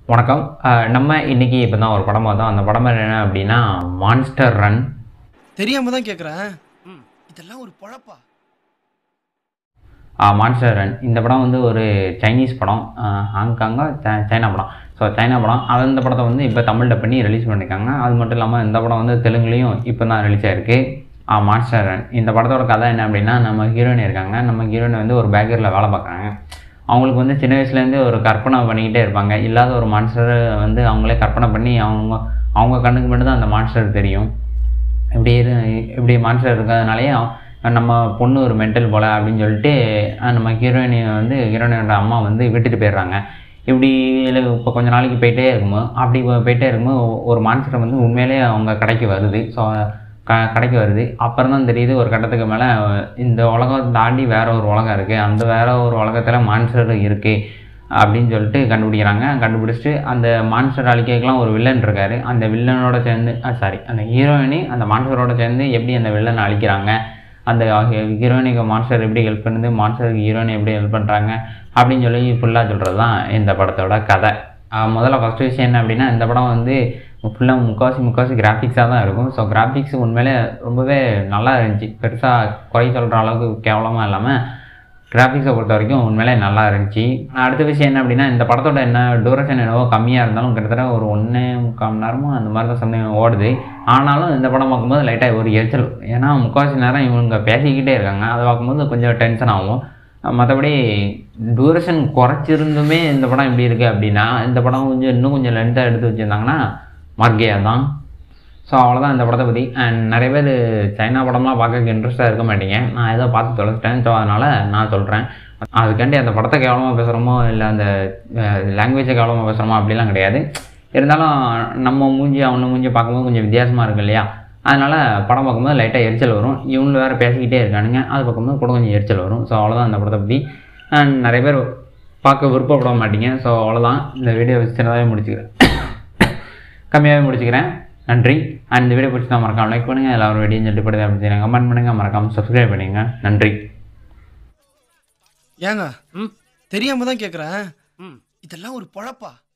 வணக்கம் அஹ் நம்ம இன்னைக்கு இப்போ தான் ஒரு படம் பார்த்தோம் அந்த படம் பேர் என்ன அப்படின்னா மான்ஸ்டர் ரன் தெரியாம தான் கேக்குறேன் இதெல்லாம் ஒரு பொழப்பா மான்ஸ்டர் ரன் இந்த படம் வந்து ஒரு சைனீஸ் படம் அஹ் ஹாங்காங்கா சை- சைனா படம் ஸோ சைனா படம் அது இந்த படத்தை வந்து இப்போ தமிழ் டப் பண்ணி ரிலீஸ் பண்ணியிருக்காங்க அது மட்டும் இல்லாமல் இந்த படம் வந்து தெலுங்குலேயும் இப்போ தான் ரிலீஸ் ஆயிருக்கு மான்ஸ்டர் ரன் இந்த படத்தோட கதை என்ன அப்படின்னா நம்ம ஹீரோயின் இருக்காங்க நம்ம ஹீரோயின் வந்து ஒரு பேக்கரியில் வேலை பார்க்குறாங்க அவங்களுக்கு வந்து சின்ன வயசுலேருந்தே ஒரு கற்பனை பண்ணிக்கிட்டே இருப்பாங்க இல்லாத ஒரு மான்ஸ்டர் வந்து அவங்களே கற்பனை பண்ணி அவங்க அவங்க கண்ணுக்கு மட்டும் தான் அந்த மான்ஸ்டர் தெரியும் இப்படி இரு இப்படி மான்ஸ்டர் இருக்கிறதுனாலே நம்ம பொண்ணு ஒரு மென்டல் போல அப்படின்னு சொல்லிட்டு அஹ் நம்ம ஹீரோயினி வந்து ஹீரோயினோட அம்மா வந்து விட்டுட்டு போயிடுறாங்க இப்படி இப்போ கொஞ்ச நாளைக்கு போயிட்டே இருக்கும்போது அப்படி போயிட்டே இருக்கும்போது ஒ- ஒரு மான்ஸ்டர் வந்து உண்மையிலேயே அவங்க கடைக்கு வருது ஸோ க கடைக்கு வருது அப்புறம் தான் தெரியுது ஒரு கட்டத்துக்கு மேலே இந்த உலகம் தாண்டி வேற ஒரு உலகம் இருக்குது அந்த வேற ஒரு உலகத்தில் மான்ஸ்டர் இருக்குது அப்படின்னு சொல்லிட்டு கண்டுபிடிக்கிறாங்க கண்டுபிடிச்சிட்டு அந்த மான்ஸ்டர் அழிக்கலாம் ஒரு வில்லன் இருக்காரு அந்த வில்லனோட சேர்ந்து சாரி அந்த ஹீரோயினி அந்த மான்ஸ்டரோட சேர்ந்து எப்படி அந்த வில்லனை அழிக்கிறாங்க அந்த ஹீரோயினுக்கு மான்ஸ்டர் எப்படி ஹெல்ப் பண்ணுது மான்ஸ்டருக்கு ஹீரோயின் எப்படி ஹெல்ப் பண்ணுறாங்க அப்படின்னு சொல்லி ஃபுல்லாக சொல்கிறது தான் இந்த படத்தோட கதை ஆஹ் முதல்ல ஃபஸ்ட்டு விஷயம் என்ன அப்படின்னா இந்த படம் வந்து ஃபுல்லாக முக்கால்வாசி முக்கால்வாசி கிராஃபிக்ஸாக தான் இருக்கும் ஸோ கிராஃபிக்ஸ் உண்மையிலே ரொம்பவே நல்லா இருந்துச்சு பெருசாக குறை சொல்கிற அளவுக்கு கேவலமாக இல்லாமல் கிராஃபிக்ஸை பொறுத்த வரைக்கும் உண்மையிலே நல்லா இருந்துச்சு ஆனா, அடுத்த விஷயம் என்ன அப்படின்னா இந்த படத்தோட என்ன டூரேஷன் என்னவோ கம்மியாக இருந்தாலும் கிட்டத்தட்ட ஒரு ஒன்றே முக்கால் மணி நேரமும் அந்த மாதிரி தான் சமயம் ஓடுது ஆனாலும் இந்த படம் பார்க்கும்போது லைட்டாக ஒரு எரிச்சல் ஏன்னா முக்கால்வாசி நேரம் இவங்க பேசிக்கிட்டே இருக்காங்க அதை பார்க்கும்போது கொஞ்சம் டென்ஷன் ஆகும் மற்றபடி டூரேஷன் குறைச்சிருந்துமே இந்த படம் இப்படி இருக்குது அப்படின்னா இந்த படம் கொஞ்சம் இன்னும் கொஞ்சம் லென்த்தாக எடுத்து வச்சுருந்தாங்கன்னா மார்க்கேயா தான் ஸோ அவ்வளோதான் இந்த படத்தை பற்றி அண்ட் நிறைய பேர் சைனா படம்லாம் பார்க்க இன்ட்ரெஸ்ட்டாக இருக்க மாட்டீங்க நான் ஏதோ பார்த்து தொலைச்சிட்டேன் ஸோ அதனால் நான் சொல்கிறேன் அதுக்காண்டி அந்த படத்தை கேவலமாக பேசுகிறோமோ இல்லை அந்த லாங்குவேஜை கேவலமாக பேசுகிறோமோ அப்படிலாம் கிடையாது இருந்தாலும் நம்ம மூஞ்சி அவனை மூஞ்சி பார்க்கும்போது கொஞ்சம் வித்தியாசமாக இருக்கு இல்லையா அதனால் படம் பார்க்கும்போது லைட்டாக எரிச்சல் வரும் இவங்க வேறு பேசிக்கிட்டே இருக்கானுங்க அது பார்க்கும்போது கூட கொஞ்சம் எரிச்சல் வரும் ஸோ அவ்வளோதான் அந்த படத்தை பற்றி அண்ட் நிறைய பேர் பார்க்க விருப்பப்பட மாட்டீங்க ஸோ அவ்வளோதான் இந்த வீடியோ சின்னதாகவே முடிச்சுக்கிறேன் கம்மியாகவே முடிச்சுக்கிறேன் நன்றி அண்ட் இந்த வீடியோ பிடிச்சி மறக்காம லைக் பண்ணுங்கள் எல்லாரும் வீடியோ சொல்லிப்படுது அப்படின்னு கமெண்ட் பண்ணுங்கள் மறக்காம சப்ஸ்கிரைப் பண்ணுங்க நன்றி ஏங்க தெரியாம தான் கேக்குறேன் இதெல்லாம் ஒரு பொழப்பா